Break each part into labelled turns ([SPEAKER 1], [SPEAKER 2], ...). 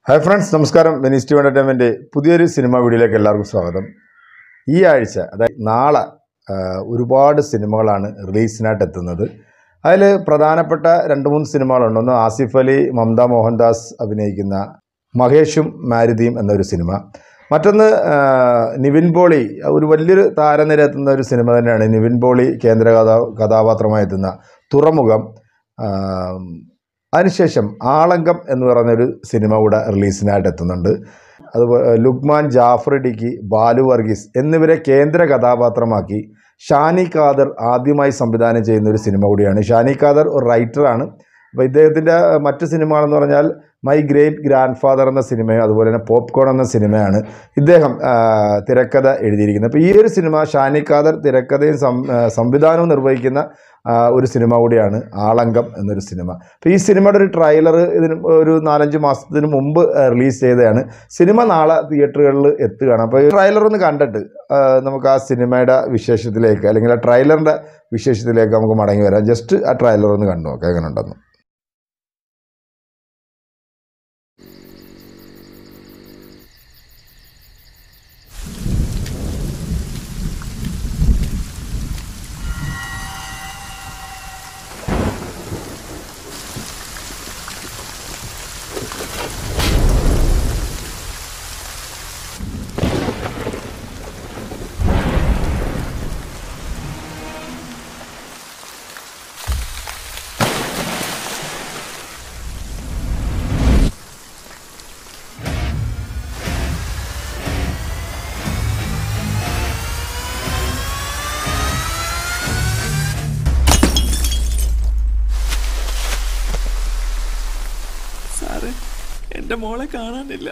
[SPEAKER 1] hi friends നമസ്കാരം Venice T entertainment പുതിയൊരു സിനിമ വീഡിയോയിലേക്ക് എല്ലാവർക്കും സ്വാഗതം ഈ ആഴ്ച അതായത് നാളെ ആ, ഒരുപാട് സിനിമകളാണ് റിലീസിനായിട്ട് എത്തുന്നത് അതിൽ പ്രധാനപ്പെട്ട രണ്ട് മൂന്ന് സിനിമകളുണ്ട് ഒന്ന് ആസിഫ് അലി മമത മോഹൻദാസ് അഭിനയിക്കുന്ന മഹേഷും മാരുതിയും എന്നൊരു സിനിമ മറ്റൊന്ന് ആ, നിവിൻ പോളി ഒരു വലിയൊരു താരനിര എത്തുന്ന ഒരു സിനിമ തന്നെയാണ് നിവിൻ പോളി കേന്ദ്ര കഥാ കഥാപാത്രമായി എത്തുന്ന തുറമുഖം ആ, അതിനുശേഷം ആളങ്കം എന്ന് പറയുന്നൊരു സിനിമ കൂടെ റിലീസിനായിട്ട് എത്തുന്നുണ്ട് അതുപോലെ ലുക്മാൻ ജാഫർ ഇടിക്കി ബാലു വർഗീസ് എന്നിവരെ കേന്ദ്ര കഥാപാത്രമാക്കി ഷാനി ഖാദർ ആദ്യമായി സംവിധാനം ചെയ്യുന്ന ഒരു സിനിമ കൂടിയാണ് ഷാനി ഖാദർ ഒരു റൈറ്ററാണ് അപ്പോൾ ഇദ്ദേഹത്തിൻ്റെ മറ്റ് സിനിമകളെന്ന് പറഞ്ഞാൽ മൈ ഗ്രേറ്റ് ഗ്രാൻഡ് ഫാദർ എന്ന സിനിമയും അതുപോലെ തന്നെ പോപ്കോൺ എന്ന സിനിമയാണ് ഇദ്ദേഹം ആ, തിരക്കഥ എഴുതിയിരിക്കുന്നത് അപ്പോൾ ഈ ഒരു സിനിമ ഷാനി ഖാദർ തിരക്കഥയും സം ആ, സംവിധാനവും നിർവഹിക്കുന്ന ആ, ഒരു സിനിമ കൂടിയാണ് ആളങ്കം എന്നൊരു സിനിമ അപ്പോൾ ഈ സിനിമയുടെ ഒരു ട്രailer ഇതിന് ഒരു നാലഞ്ച് മാസത്തിന് മുമ്പ് റിലീസ് ചെയ്തതാണ് സിനിമ നാളെ തിയേറ്ററുകളിൽ എത്തുകയാണ് അപ്പോൾ ഈ ട്രailer ഒന്ന് കണ്ടിട്ട് ആ, നമുക്ക് ആ സിനിമയുടെ വിശേഷത്തിലേക്ക് അല്ലെങ്കിൽ ആ ട്രailerൻ്റെ വിശേഷത്തിലേക്ക് നമുക്ക് മടങ്ങി വരാം ജസ്റ്റ് ആ ട്രailer ഒന്ന് കണ്ടു നോക്കാം എങ്ങനെ ഉണ്ടെന്ന്
[SPEAKER 2] സാറ് എന്റെ മോളെ കാണാനില്ല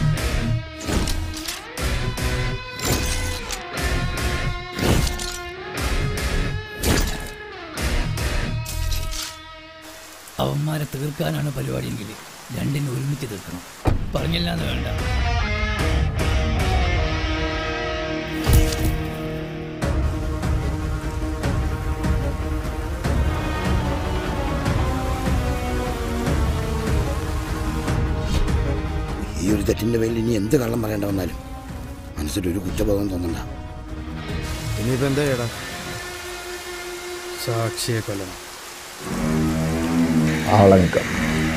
[SPEAKER 3] അവന്മാരെ തീർക്കാനാണ് പരിപാടിയെങ്കിൽ രണ്ടിനും ഒരുമിച്ച് തീർക്കണം പറഞ്ഞില്ലാന്ന് വേണ്ട
[SPEAKER 4] ഈ ഒരു തെറ്റിന്റെ പേരിൽ ഇനി എന്ത് കള്ളം പറയേണ്ട വന്നാലും മനസ്സിൽ ഒരു കുറ്റബോധം തോന്നണ്ട
[SPEAKER 5] ഇനിയിപ്പോ എന്താ ചേട്ടാ സാക്ഷിയെ കൊല്ലണം
[SPEAKER 1] ആളങ്കം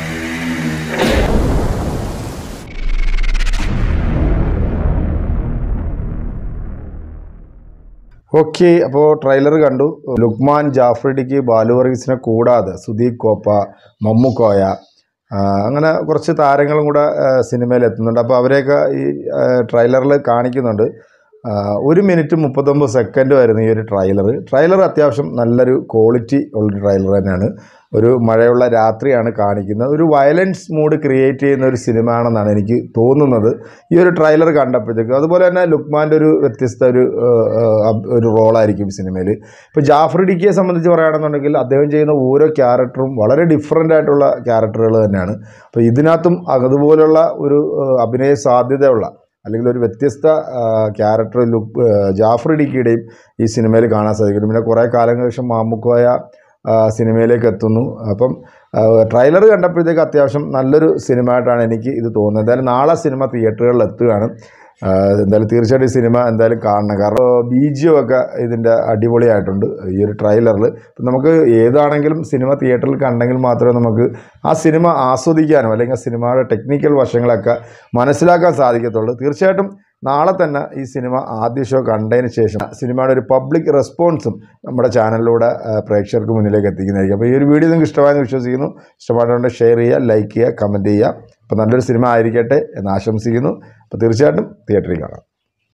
[SPEAKER 1] ഓക്കെ അപ്പോൾ ട്രെയിലർ കണ്ടു ലുക്മാൻ ജാഫ്രിഡിക്ക് ബാലു വർഗീസിനെ കൂടാതെ സുദീപ് കോപ്പ മമ്മുക്കോയ ആ, അങ്ങനെ കുറച്ച് താരങ്ങളും കൂടെ സിനിമയിൽ എത്തുന്നുണ്ട് അപ്പോൾ അവരെയൊക്കെ ഈ ട്രെയിലറിൽ കാണിക്കുന്നുണ്ട് ആ, ഒരു മിനിറ്റ് മുപ്പത്തൊമ്പത് സെക്കൻഡ് വരുന്ന ഈ ഒരു ട്രailer ട്രailer അത്യാവശ്യം നല്ലൊരു ക്വാളിറ്റി ഉള്ളൊരു ട്രailer തന്നെയാണ് ഒരു മഴയുള്ള രാത്രിയാണ് കാണിക്കുന്നത് ഒരു വയലൻസ് മൂഡ് ക്രിയേറ്റ് ചെയ്യുന്ന ഒരു സിനിമ ആണെന്നാണ് എനിക്ക് തോന്നുന്നത് ഈ ഒരു ട്രailer കണ്ടപ്പോഴത്തേക്കും അതുപോലെ തന്നെ ലുക്മാൻ്റെ ഒരു വ്യത്യസ്ത ഒരു ആ, ആ, അബ്- ഒരു റോളായിരിക്കും സിനിമയിൽ ഇപ്പോൾ ജാഫർ ഇടിക്കിയെ സംബന്ധിച്ച് പറയുകയാണെന്നുണ്ടെങ്കിൽ അദ്ദേഹം ചെയ്യുന്ന ഓരോ ക്യാരക്ടറും വളരെ ഡിഫറെൻ്റ് ആയിട്ടുള്ള ക്യാരക്ടറുകൾ തന്നെയാണ് അപ്പോൾ ഇതിനകത്തും അതുപോലുള്ള ഒരു ആ, അഭിനയ സാധ്യതയുള്ള അല്ലെങ്കിൽ ഒരു വ്യത്യസ്ത ക്യാരക്ടർ ലുക്ക് ജാഫർ ഇടുക്കിയുടെയും ഈ സിനിമയിൽ കാണാൻ സാധിക്കും പിന്നെ കുറേ കാലങ്ങൾക്ക് ശേഷം മാമുക്കോയ ആ, സിനിമയിലേക്ക് എത്തുന്നു അപ്പം ട്രailer കണ്ടപ്പോഴത്തേക്ക് അത്യാവശ്യം നല്ലൊരു സിനിമ ആയിട്ടാണ് എനിക്ക് ഇത് തോന്നുന്നത് എന്തായാലും നാളെ സിനിമ തിയേറ്ററുകളിൽ എത്തുകയാണ് ആ, എന്തായാലും തീർച്ചയായിട്ടും ഈ സിനിമ എന്തായാലും കാണണം കാരണം ബി ജി ഒക്കെ ഇതിൻ്റെ അടിപൊളിയായിട്ടുണ്ട് ഈ ഒരു ട്രailerൽ ഇപ്പം നമുക്ക് ഏതാണെങ്കിലും സിനിമ തിയേറ്ററിൽ കണ്ടെങ്കിൽ മാത്രമേ നമുക്ക് ആ സിനിമ ആസ്വദിക്കാനും അല്ലെങ്കിൽ ആ സിനിമയുടെ ടെക്നിക്കൽ വശങ്ങളൊക്കെ മനസ്സിലാക്കാൻ സാധിക്കത്തുള്ളൂ തീർച്ചയായിട്ടും നാളെ തന്നെ ഈ സിനിമ ആദ്യ ഷോ കണ്ടതിന് ശേഷം സിനിമയുടെ ഒരു പബ്ലിക് റെസ്പോൺസും നമ്മുടെ ചാനലിലൂടെ ആ, പ്രേക്ഷകർക്ക് മുന്നിലേക്ക് എത്തിക്കുന്നതായിരിക്കും അപ്പോൾ ഈ ഒരു വീഡിയോ നിങ്ങൾക്ക് ഇഷ്ടമായെന്ന് വിശ്വസിക്കുന്നു ഇഷ്ടമായിട്ടുണ്ടെങ്കിൽ ഷെയർ ചെയ്യുക ലൈക്ക് ചെയ്യുക കമൻറ്റ് ചെയ്യുക അപ്പോൾ നല്ലൊരു സിനിമ ആയിരിക്കട്ടെ എന്ന് ആശംസിക്കുന്നു അപ്പോൾ തീർച്ചയായിട്ടും തിയേറ്ററിൽ കാണാം